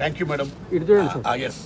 Thank you madam ఇటు చూడండి sir yes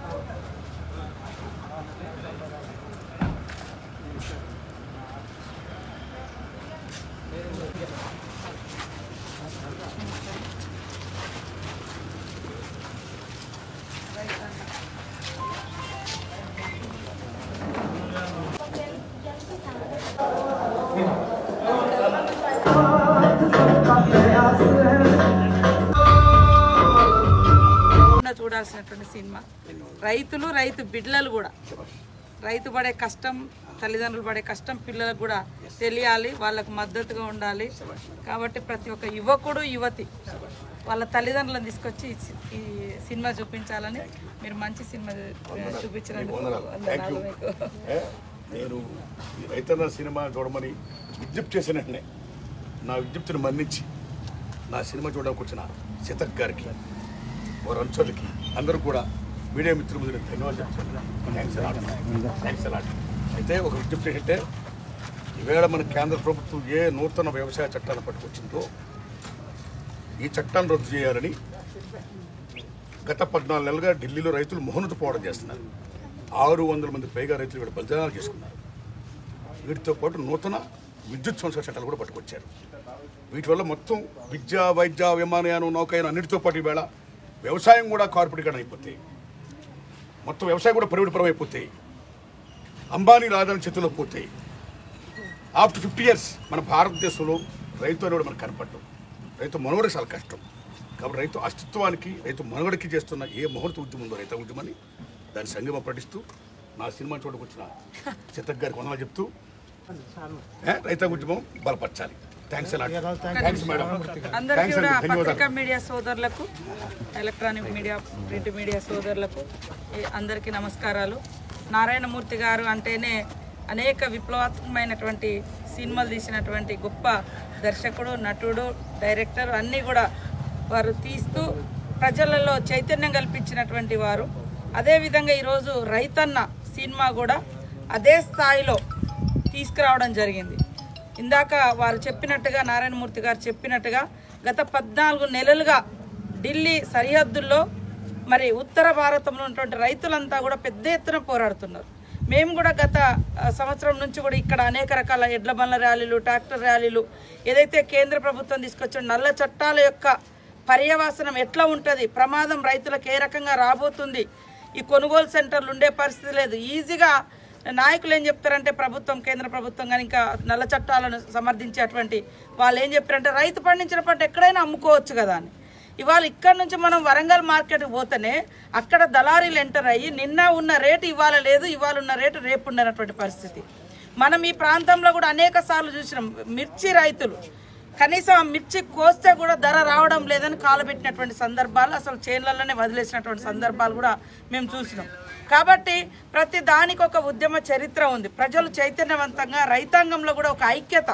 తప్పకుండా చూడాల్సినటువంటి సినిమా రైతులు రైతు బిడ్డలు కూడా రైతు పడే కష్టం తల్లిదండ్రులు పడే కష్టం పిల్లలకు కూడా తెలియాలి వాళ్ళకు మద్దతుగా ఉండాలి కాబట్టి ప్రతి ఒక్క యువకుడు యువతి వాళ్ళ తల్లిదండ్రులను తీసుకొచ్చి ఈ సి- ఈ సినిమా చూపించాలని మీరు మంచి సినిమా చూ- చూపించినందుకు థ్యాంక్ యూ వందనాలు మీకు. ఏ, నేను ఈ రైతన్న సినిమా చూడమని విజ్ఞప్తి చేసిన వెంటనే నా విజ్ఞప్తిని మన్నించి నా సినిమా చూడడానికి వచ్చిన సీతక్ గారికి వారి అంచులకి అందరూ కూడా మీడియా మిత్రుల ముందు నేను ధన్యవాదాలు చెప్తున్నాను థ్యాంక్స్ అలాట్ థ్యాంక్స్ అలాట్ అయితే ఒక విజ్ఞప్తి ఏంటంటే ఈవేళ మన కేంద్ర ప్రభుత్వం ఏ నూతన వ్యవసాయ చట్టాన్ని పట్టుకొచ్చిందో ఈ చట్టాన్ని రద్దు చేయాలని గత పద్నాలుగు నెలలుగా ఢిల్లీలో రైతులు మౌనత పోవడం చేస్తున్నారు ఆరు వందల మంది పైగా రైతులు ఇక్కడ బలిదానాలు చేసుకున్నారు వీటితో పాటు నూతన విద్యుత్ సంస్థ చట్టాలు కూడా పట్టుకొచ్చారు వీటి వల్ల మొత్తం విద్య వైద్య విమానయానం నౌకాయానం అన్నిటితో పాటు ఈవేళ వ్యవసాయం కూడా కార్పొరేటీకరణ అయిపోతాయి మొత్తం వ్యవసాయం కూడా ప్రైవేట్ అయిపోతాయి అంబానీ రాజధాని చేతిలో పోతాయి ఆఫ్టర్ ఫిఫ్టీ ఇయర్స్ మన భారతదేశంలో రైతు అనేవాడు మనకు కనపడటం రైతు మనుగడ చాలా కష్టం కాబట్టి రైతు అస్తిత్వానికి రైతు మనుగడకి చేస్తున్న ఏ ముహూర్త ఉద్యమం ఉందో రైతు ఉద్యమాన్ని దాని సంగమ ప్రకటిస్తూ నా సినిమా చూడకొచ్చిన చిత్తక్ గారికి వందలు చెప్తూ ఏ, రైతు ఉద్యమం బలపరచాలి థ్యాంక్స్ థ్యాంక్స్ మేడం అందరికీ థ్యాంక్స్ కూడా అండి ధన్యవాదాలు పత్రికా మీడియా సోదరులకు ఎలక్ట్రానిక్ మీడియా ప్రింట్ మీడియా సోదరులకు ఈ అందరికీ నమస్కారాలు నారాయణమూర్తి గారు అంటేనే అనేక విప్లవాత్మకమైనటువంటి సినిమాలు తీసినటువంటి గొప్ప దర్శకుడు నటుడు డైరెక్టర్ అన్నీ కూడా వారు తీస్తూ ప్రజలలో చైతన్యం కల్పించినటువంటి వారు అదేవిధంగా ఈరోజు రైతన్న సినిమా కూడా అదే స్థాయిలో తీసుకురావడం జరిగింది ఇందాక వారు చెప్పినట్టుగా నారాయణమూర్తి గారు చెప్పినట్టుగా గత పద్నాలుగు నెలలుగా ఢిల్లీ సరిహద్దుల్లో మరి ఉత్తర భారతంలో ఉన్నటువంటి రైతులంతా కూడా పెద్ద ఎత్తున పోరాడుతున్నారు మేము కూడా గత ఆ, సంవత్సరం నుంచి కూడా ఇక్కడ అనేక రకాల ఎడ్ల బండ్ల ర్యాలీలు ట్రాక్టర్ ర్యాలీలు ఏదైతే కేంద్ర ప్రభుత్వం తీసుకొచ్చిన నల్ల చట్టాల యొక్క పర్యవసనం ఎట్లా ఉంటుంది ప్రమాదం రైతులకు ఏ రకంగా రాబోతుంది ఈ కొనుగోలు సెంటర్లు ఉండే పరిస్థితి లేదు ఈజీగా నాయకులు ఏం చెప్తారంటే ప్రభుత్వం కేంద్ర ప్రభుత్వం కానీ ఇంకా నల్ల చట్టాలను సమర్థించేటువంటి వాళ్ళు ఏం చెప్పారంటే రైతు పండించిన పంట ఎక్కడైనా అమ్ముకోవచ్చు కదా అని ఇవాళ ఇక్కడ నుంచి మనం వరంగల్ మార్కెట్కి పోతేనే అక్కడ దళారీలు ఎంటర్ అయ్యి నిన్న ఉన్న రేటు ఇవాళ లేదు ఇవాళ ఉన్న రేటు రేపు ఉండనటువంటి పరిస్థితి మనం ఈ ప్రాంతంలో కూడా అనేక సార్లు చూసినాం మిర్చి రైతులు కనీసం ఆ మిర్చి కోస్తే కూడా ధర రావడం లేదని కాలబెట్టినటువంటి సందర్భాలు అసలు చేన్లలోనే వదిలేసినటువంటి సందర్భాలు కూడా మేము చూసినాం కాబట్టి ప్రతి దానికి ఒక ఉద్యమ చరిత్ర ఉంది ప్రజలు చైతన్యవంతంగా రైతాంగంలో కూడా ఒక ఐక్యత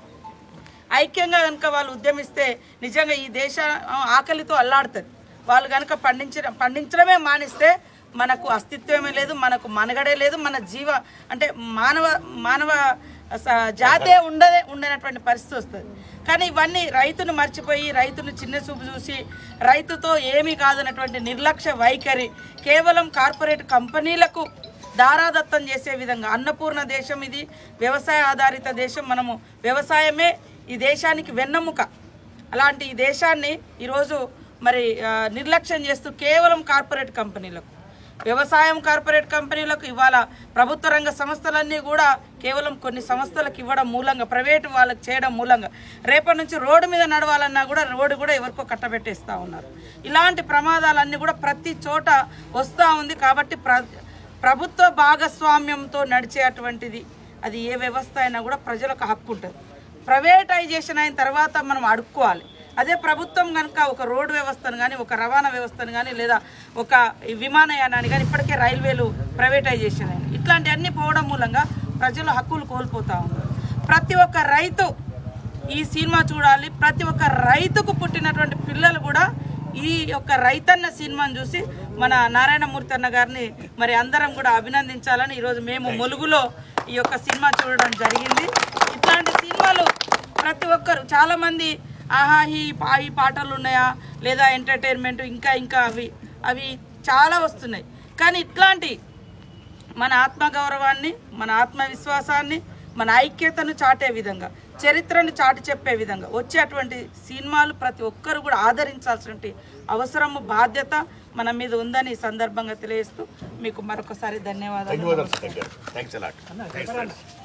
ఐక్యంగా కనుక వాళ్ళు ఉద్యమిస్తే నిజంగా ఈ దేశ ఆ, ఆకలితో అల్లాడుతుంది వాళ్ళు కనుక పండించడం పండించడమే మానిస్తే మనకు అస్తిత్వమే లేదు మనకు మనగడే లేదు మన జీవ అంటే మానవ మానవ స- జాతే ఉండదే ఉండనటువంటి పరిస్థితి వస్తుంది కానీ ఇవన్నీ రైతును మర్చిపోయి రైతును చిన్న చూపు చూసి రైతుతో ఏమీ కాదన్నటువంటి నిర్లక్ష్య వైఖరి కేవలం కార్పొరేట్ కంపెనీలకు దారాదత్తం చేసే విధంగా అన్నపూర్ణ దేశం ఇది వ్యవసాయ ఆధారిత దేశం మనము వ్యవసాయమే ఈ దేశానికి వెన్నెముక అలాంటి ఈ దేశాన్ని ఈరోజు మరి ఆ, నిర్లక్ష్యం చేస్తూ కేవలం కార్పొరేట్ కంపెనీలకు వ్యవసాయం కార్పొరేట్ కంపెనీలకు ఇవాళ ప్రభుత్వ రంగ సంస్థలన్నీ కూడా కేవలం కొన్ని సంస్థలకు ఇవ్వడం మూలంగా ప్రైవేటు వాళ్ళకి చేయడం మూలంగా రేపటి నుంచి రోడ్డు మీద నడవాలన్నా కూడా రోడ్డు కూడా ఎవరికో కట్టబెట్టేస్తూ ఉన్నారు ఇలాంటి ప్రమాదాలన్నీ కూడా ప్రతి చోట వస్తూ ఉంది కాబట్టి ప్ర ప్రభుత్వ భాగస్వామ్యంతో నడిచేటువంటిది అది ఏ వ్యవస్థ అయినా కూడా ప్రజలకు హక్కు ఉంటుంది ప్రైవేటైజేషన్ అయిన తర్వాత మనం అడుక్కోవాలి అదే ప్రభుత్వం కనుక ఒక రోడ్డు వ్యవస్థను కానీ ఒక రవాణా వ్యవస్థను కానీ లేదా ఒక ఈ విమానయానాన్ని కానీ ఇప్పటికే రైల్వేలు ప్రైవేటైజేషన్ అయినాయి ఇట్లాంటివన్నీ పోవడం మూలంగా ప్రజలు హక్కులు కోల్పోతూ ఉన్నారు ప్రతి ఒక్క రైతు ఈ సినిమా చూడాలి ప్రతి ఒక్క రైతుకు పుట్టినటువంటి పిల్లలు కూడా ఈ యొక్క రైతన్న సినిమాను చూసి మన నారాయణమూర్తి అన్న గారిని మరి అందరం కూడా అభినందించాలని ఈరోజు మేము ములుగులో ఈ యొక్క సినిమా చూడడం జరిగింది ఇట్లాంటి సినిమాలు ప్రతి ఒక్కరు చాలా మంది ఆహా ఈ పా- ఈ పాటలు ఉన్నాయా లేదా ఎంటర్టైన్మెంట్ ఇంకా ఇంకా అవి అవి చాలా వస్తున్నాయి కానీ ఇట్లాంటి మన ఆత్మగౌరవాన్ని మన ఆత్మవిశ్వాసాన్ని మన ఐక్యతను చాటే విధంగా చరిత్రను చాటి చెప్పే విధంగా వచ్చేటువంటి సినిమాలు ప్రతి ఒక్కరు కూడా ఆదరించాల్సిన అవసరము బాధ్యత మన మీద ఉందని ఈ సందర్భంగా తెలియజేస్తూ మీకు మరొకసారి ధన్యవాదాలు ధన్యవాదాలు సీతక్క గారు థ్యాంక్స్ అలాట్ థ్యాంక్స్